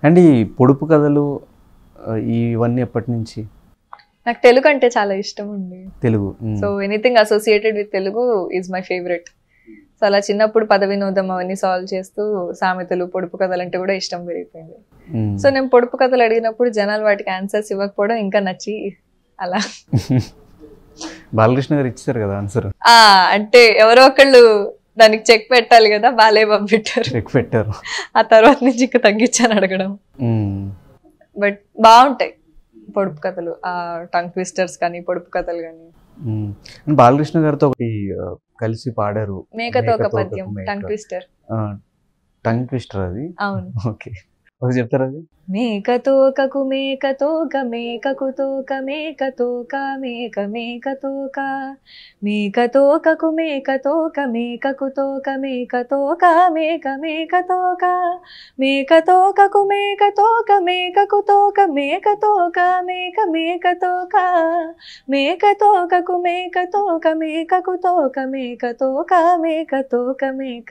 And ఈ పొడుపు కథలు ఆ, ఇవన్నీ ఎప్పటి నుంచి నాకు తెలుగు అంటే చాలా ఇష్టం అండి Telugu hmm. So anything associated with Telugu is my favourite so అలా చిన్నప్పుడు పద వినోదం అవన్నీ సాల్వ్ చేస్తూ సామెతలు పొడుపు కథలు అంటే కూడా ఇష్టం పెరిగిపోయింది మ్మ్. సో నేను పొడుపు కథలు అడిగినప్పుడు జనాలు వాటికి ఆన్సర్స్ ఇవ్వకపోవడం ఇంకా నచ్చి అలా బాలకృష్ణ గారు ఇచ్చారు కదా ఆన్సర్ ఆ అంటే ఎవరో ఒకళ్ళు దానికి చెక్ పెట్టాలి కదా బాలే పంపింటారు చెక్ పెట్టారు ఆ తర్వాత నుంచి ఇంకా తగ్గించాను అడగడం మ్మ్. బట్ బాగుంటాయి పొడుపు కథలు ఆ టంగ్ ట్విస్టర్స్ కానీ పొడుపు కథలు కానీ మ్మ్. అండ్ బాలకృష్ణ గారితో ఒకటి ఆ, కలిసి పాడారు మేకతో ఒక మేకతో ఒక పద్యం మేక. టంగ్ ట్విస్టర్ టంగ్ ట్విస్టర్ అది అవును ఓకే ఒకటి చెప్తారా అది మేకతోకకు మేకతోక మేకకు తోక మేకతోక మేక మేకతోక మేకతోకకు మేకతోక మేకకు తోక మేకతోక మేక మేకతోక మేకతోకకు మేకతోక మేకకు తోక మేకతోక మేక మేకతోక మేకతోకకు మేకతోక మేకకు తోక మేకతోక మేకతోక మేక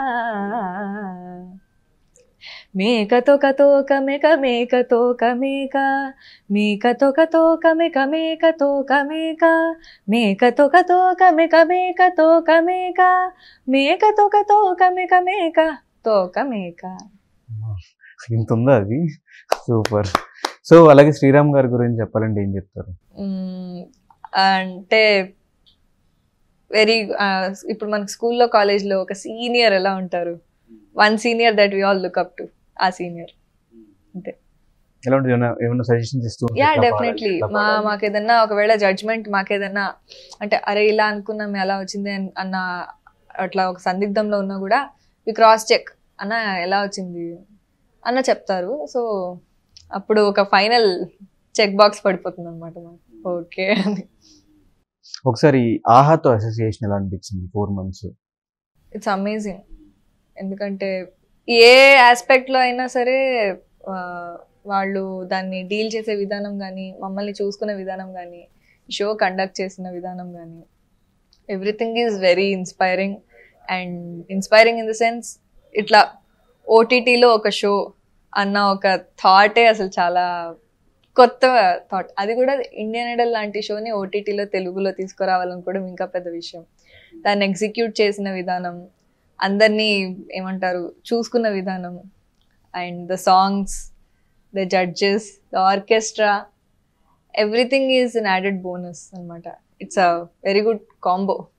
మేకతోక తోక మేక మేకతోక మేక మేకతోక తోక మేక మేకతోక మేక మేకతోక తోక మేక మేకతోక మేక మేకతోక తోక మేక మేక తోక మేక ఇంత ఉందా అది సూపర్ సో అలాగే శ్రీరామ్ గారి గురించి చెప్పాలంటే ఏం చెప్తారు మ్మ్. అంటే వెరీ ఇప్పుడు మనకు స్కూల్లో కాలేజ్లో ఒక సీనియర్ ఎలా ఉంటారు one senior that we all look up to ఆ సీనియర్ ఎలా ఉంటుంది ఏమైనా ఏమైనా సజెషన్స్ ఇస్తూ ఉంటే యా ఇట్లా డెఫినెట్లీ పాడాలి, ఇట్లా మా పాడాలి. మాకేదన్నా ఒకవేళ జడ్జ్మెంట్ మాకేదన్నా అంటే అరే ఇలా అనుకున్నాం ఎలా వచ్చింది అన్- అన్న అట్లా ఒక సందిగ్ధంలో ఉన్నా కూడా వి క్రాస్ చెక్ అన్న ఎలా వచ్చింది అన్న చెప్తారు సో అప్పుడు ఒక ఫైనల్ చెక్ బాక్స్ పడిపోతుంది అనమాట ఓకే అని ఒకసారి ఆహాతో అసోసియేషన్ ఎలా అనిపించింది ఫోర్ మంత్స్ ఇట్స్ అమేజింగ్ ఎందుకంటే ఏ ఆస్పెక్ట్లో అయినా సరే ఆ, వాళ్ళు దాన్ని డీల్ చేసే విధానం కానీ మమ్మల్ని చూసుకునే విధానం కానీ షో కండక్ట్ చేసిన విధానం కానీ everything is very inspiring and inspiring in the sense ఇట్లా ఓటీటీలో ఒక షో అన్న ఒక థాటే అసలు చాలా కొత్త థాట్ అది కూడా ఇండియన్ ఐడల్ లాంటి షోని ఓటీటీలో తెలుగులో తీసుకురావాలనుకోవడం ఇంకా పెద్ద విషయం దాన్ని ఎగ్జిక్యూట్ చేసిన విధానం అందరినీ ఏమంటారు చూసుకున్న విధానం and the songs the judges the orchestra everything is an added bonus అనమాట it's a very good combo